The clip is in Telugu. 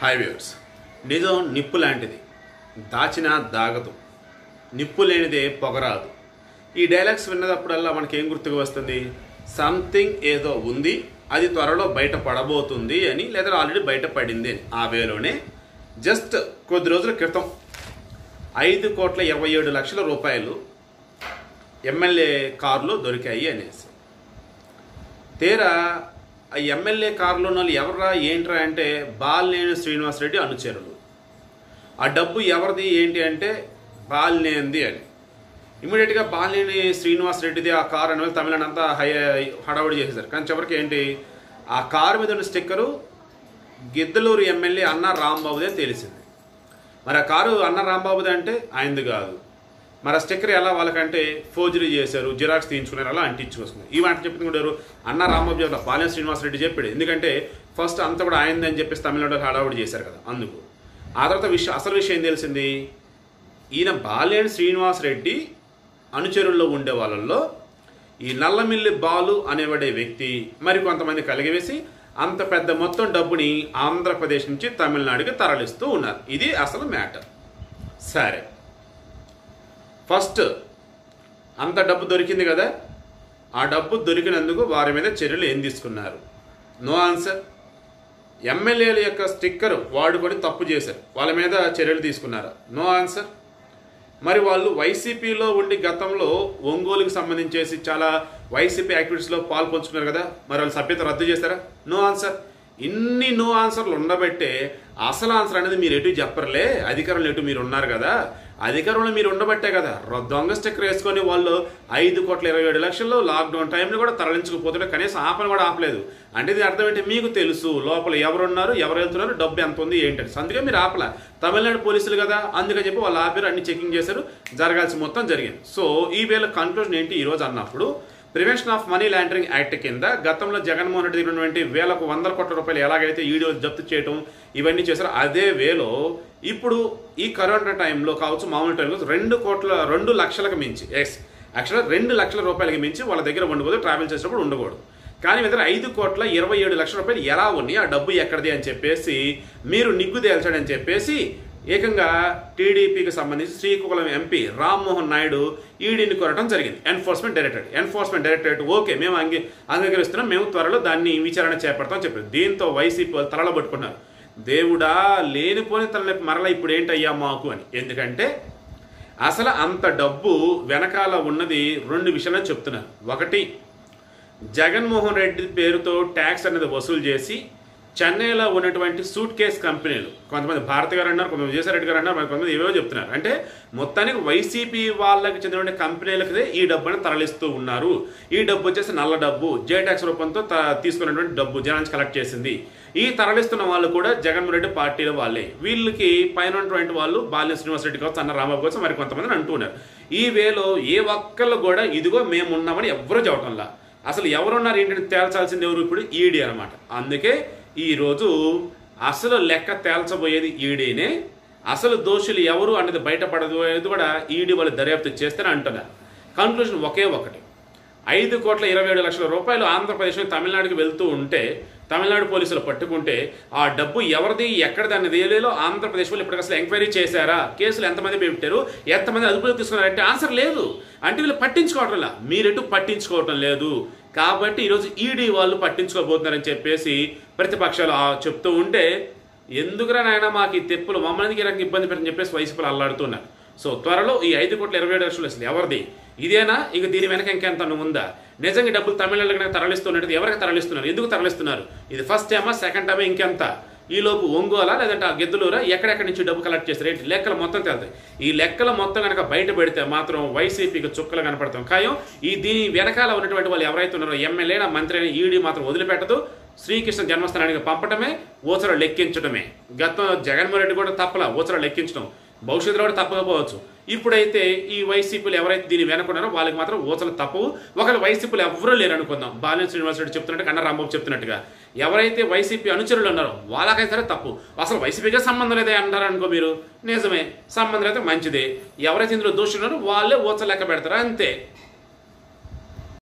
హైవేర్స్ నిజం నిప్పు లాంటిది దాచినా దాగదు నిప్పు లేనిదే పొగరాదు ఈ డైలాగ్స్ విన్నదప్పుడల్లా మనకి ఏం గుర్తుకు వస్తుంది సంథింగ్ ఏదో ఉంది అది త్వరలో బయట పడబోతుంది అని లేదా ఆల్రెడీ బయట పడింది అని ఆ వేలోనే జస్ట్ కొద్ది రోజుల క్రితం ఐదు కోట్ల ఇరవై ఏడు లక్షల రూపాయలు ఎమ్మెల్యే కారులో దొరికాయి అనేసి తీరా ఆ ఎమ్మెల్యే కారులో ఉన్న వాళ్ళు ఎవర్రా ఏంట్రా అంటే బాలినేని శ్రీనివాసరెడ్డి అనుచరులు ఆ డబ్బు ఎవరిది ఏంటి అంటే బాలినేనిది అని ఇమీడియట్గా బాలినేని శ్రీనివాసరెడ్డిది ఆ కారు అని తమిళనాడు అంతా హై హడావుడి చేసేసారు కానీ చివరికి ఏంటి ఆ కారు మీద ఉన్న స్టిక్కరు గిద్దలూరు ఎమ్మెల్యే అన్న రాంబాబుదే తెలిసింది మరి ఆ కారు అన్న రాంబాబుదే అంటే ఆయనది కాదు మరి ఆ స్టిక్కర్ ఎలా వాళ్ళకంటే ఫోర్జరీ చేశారు జిరాక్స్ తీయించుకున్నారు అలా అంటించుకొస్తున్నారు ఈ మాట చెప్పింది కూడా ఎవరు? అన్న రాంబాబు చెప్పారు బాలినేని శ్రీనివాసరెడ్డి చెప్పాడు ఎందుకంటే ఫస్ట్ అంతా కూడా ఆయనది అని చెప్పేసి తమిళనాడు హడావుడి చేశారు కదా అందుకు ఆ తర్వాత విషయం అసలు విషయం ఏం తెలిసింది ఈయన బాలేని శ్రీనివాసరెడ్డి అనుచరుల్లో ఉండే వాళ్ళల్లో ఈ నల్లమిల్లి బాలు అనేవాడే వ్యక్తి మరి కొంతమంది కలిగివేసి అంత పెద్ద మొత్తం డబ్బుని ఆంధ్రప్రదేశ్ నుంచి తమిళనాడుకి తరలిస్తూ ఉన్నారు ఇది అసలు మ్యాటర్ సరే ఫస్ట్ అంత డబ్బు దొరికింది కదా ఆ డబ్బు దొరికినందుకు వారి మీద చర్యలు ఏం తీసుకున్నారు నో ఆన్సర్ ఎమ్మెల్యేల యొక్క స్టిక్కర్ వాడుకొని తప్పు చేశారు వాళ్ళ మీద చర్యలు తీసుకున్నారా నో ఆన్సర్ మరి వాళ్ళు వైసీపీలో ఉండి గతంలో ఒంగోలుకి సంబంధించేసి చాలా వైసీపీ యాక్టివిటీస్లో పాల్పంచుకున్నారు కదా మరి వాళ్ళు సభ్యత రద్దు చేస్తారా నో ఆన్సర్ ఇన్ని నో ఆన్సర్లు ఉండబట్టే అసలు ఆన్సర్ అనేది మీరు ఎటు చెప్పరులే అధికారంలో ఎటు మీరు ఉన్నారు కదా అధికారంలో మీరు ఉండబట్టే కదా రొ- దొంగ స్టిక్కర్ వేసుకొని వాళ్ళు ఐదు కోట్ల ఇరవై ఏడు లక్షల్లో లాక్డౌన్ టైంలో కూడా తరలించకపోతుంటే కనీసం ఆపని కూడా ఆపలేదు అంటే ఇది అర్థం ఏంటి మీకు తెలుసు లోపల ఎవరున్నారు ఎవరు వెళ్తున్నారు డబ్బు ఎంత ఉంది ఏంటని అందుకే మీరు ఆపల తమిళనాడు పోలీసులు కదా అందుకని చెప్పి వాళ్ళు ఆపారు అన్ని చెకింగ్ చేశారు జరగాల్సి మొత్తం జరిగింది సో ఈ వేళ కన్క్లూజన్ ఏంటి ఈ రోజు అన్నప్పుడు prevention of money laundering act కింద గతంలో జగన్మోహన్ రెడ్డి దగ్గర ఉన్నటువంటి వేలకు వందల కోట్ల రూపాయలు ఎలాగైతే ఈడీఓ జప్తు చేయటం ఇవన్నీ చేశారో అదే వేలో ఇప్పుడు ఈ కరోనా టైంలో కావచ్చు మామూలు టైంలో రెండు కోట్ల రెండు లక్షలకు మించి ఎస్ యాక్చువల్గా రెండు లక్షల రూపాయలకి మించి వాళ్ళ దగ్గర ఉండకూడదు ట్రావెల్ చేసినప్పుడు ఉండకూడదు కానీ మీ దగ్గర ఐదు కోట్ల ఇరవై ఏడు లక్షల రూపాయలు ఎలా ఉన్నాయి ఆ డబ్బు ఎక్కడిది అని చెప్పేసి మీరు నిగ్గు తేల్చాడని చెప్పేసి ఏకంగా టీడీపీకి సంబంధించి శ్రీకాకుళం ఎంపీ రామ్మోహన్ నాయుడు ఈడీని కోరటం జరిగింది enforcement directorate enforcement directorate okay మేము అంగీ అంగీకరిస్తున్నాం మేము త్వరలో దాన్ని విచారణ చేపడతాం చెప్పారు దీంతో వైసీపీ వాళ్ళు తలలు పట్టుకున్నారు దేవుడా లేనిపోని తలనొప్పి మరలా ఇప్పుడు ఏంటయ్యా మాకు అని ఎందుకంటే అసలు అంత డబ్బు వెనకాల ఉన్నది రెండు విషయాలు చెప్తున్నారు ఒకటి జగన్మోహన్ రెడ్డి పేరుతో ట్యాక్స్ అనేది వసూలు చేసి చెన్నైలో ఉన్నటువంటి సూట్ కేస్ కంపెనీలు కొంతమంది భారతి గారు అన్నారు కొంతమంది విజయసాయిరెడ్డి గారు అన్నారు మరి కొంతమంది ఏవేవో చెప్తున్నారు అంటే మొత్తానికి వైసీపీ వాళ్ళకి చెందినటువంటి కంపెనీలకి ఈ డబ్బుని తరలిస్తూ ఉన్నారు ఈ డబ్బు వచ్చేసి నల్ల డబ్బు జే ట్యాక్స్ రూపంతో త- తీసుకున్నటువంటి డబ్బు జనానికి కలెక్ట్ చేసింది ఈ తరలిస్తున్న వాళ్ళు కూడా జగన్మోహన్ రెడ్డి పార్టీల వాళ్ళే వీళ్ళకి పైన ఉన్నటువంటి వాళ్ళు బాల్య శ్రీనివాస్ రెడ్డి కావచ్చు అన్న రాంబాబు కోసం మరి కొంతమంది అంటున్నారు ఈ వేలో ఏ ఒక్కళ్ళు కూడా ఇదిగో మేము ఉన్నామని ఎవ్వరూ చెప్పటంలా అసలు ఎవరున్నారు ఏంటంటే తేల్చాల్సింది ఎవరు ఇప్పుడు ఈడీ అనమాట అందుకే ఈరోజు అసలు లెక్క తేల్చబోయేది ఈడీనే అసలు దోషులు ఎవరు అనేది బయటపడదు అనేది కూడా ఈడీ వాళ్ళు దర్యాప్తు చేస్తేనే అంటున్నారు కన్క్లూజన్ ఒకే ఒకటి ఐదు కోట్ల ఇరవై ఏడు లక్షల రూపాయలు ఆంధ్రప్రదేశ్ నుంచి తమిళనాడుకి వెళ్తూ ఉంటే తమిళనాడు పోలీసులు పట్టుకుంటే ఆ డబ్బు ఎవరిది ఎక్కడిది అన్నది ఏలేలో ఆంధ్రప్రదేశ్ వాళ్ళు ఇప్పటికి అసలు ఎంక్వైరీ చేశారా కేసులు ఎంతమంది పెట్టారు ఎంతమంది అదుపులోకి తీసుకున్నారంటే ఆన్సర్ లేదు అంటే వీళ్ళు పట్టించుకోవటంలా మీరెటు పట్టించుకోవటం లేదు కాబట్టి ఈరోజు ఈడీ వాళ్ళు పట్టించుకోబోతున్నారని చెప్పేసి ప్రతిపక్షాలు ఆ చెప్తూ ఉంటే ఎందుకురా నాయన మాకు ఈ తెప్పులు మమ్మల్ని ఈ రకంగా ఇబ్బంది పెట్టని చెప్పేసి వైసీపీలు అల్లాడుతున్నారు సో త్వరలో ఈ ఐదు కోట్ల ఇరవై ఏడు లక్షలు అసలు ఎవరిది ఇదేనా ఇక దీని వెనక ఇంకెంత ఉందా నిజంగా ఈ డబ్బులు తమిళనాడుకి తరలిస్తున్నట్టు ఎవరికి తరలిస్తున్నారు ఎందుకు తరలిస్తున్నారు ఇది ఫస్ట్ టైమా సెకండ్ టైమా ఇంకెంత ఈ లోపు ఒంగోలా లేదంటే ఆ గిద్దలూరా ఎక్కడెక్కడి నుంచి డబ్బు కలెక్ట్ చేస్తారు ఏంటి లెక్కలు మొత్తం తేలుతాయి ఈ లెక్కల మొత్తం కనుక బయట పెడితే మాత్రం వైసీపీకి చుక్కలు కనపడతాం ఖాయం ఈ దీని వెనకాల ఉన్నటువంటి వాళ్ళు ఎవరైతే ఉన్నారో ఎమ్మెల్యే మంత్రి అయినా ఈడీ మాత్రం వదిలిపెట్టదు శ్రీకృష్ణ జన్మస్థానానికి పంపటమే ఊచర లెక్కించడమే గతం జగన్మోహన్ రెడ్డి కూడా తప్పలా ఊచర లెక్కించడం భవిష్యత్తులో కూడా తప్పకపోవచ్చు ఇప్పుడైతే ఈ వైసీపీలు ఎవరైతే దీన్ని వెనుకున్నారో వాళ్ళకి మాత్రం ఊచలు తప్పవు ఒకవేళ వైసీపీలు ఎవరూ లేరు అనుకుందాం బాలినేని శ్రీనివాస్ రెడ్డి చెప్తున్నట్టు కన్నా రాంబాబు చెప్తున్నట్టుగా ఎవరైతే వైసీపీ అనుచరులు ఉన్నారో వాళ్ళకైతే సరే తప్పు అసలు వైసీపీగా సంబంధం లేదే అంటారు అనుకో మీరు నిజమే సంబంధం అయితే మంచిదే ఎవరైతే ఇందులో దోషులు ఉన్నారో వాళ్ళే ఊచ లెక్క పెడతారు అంతే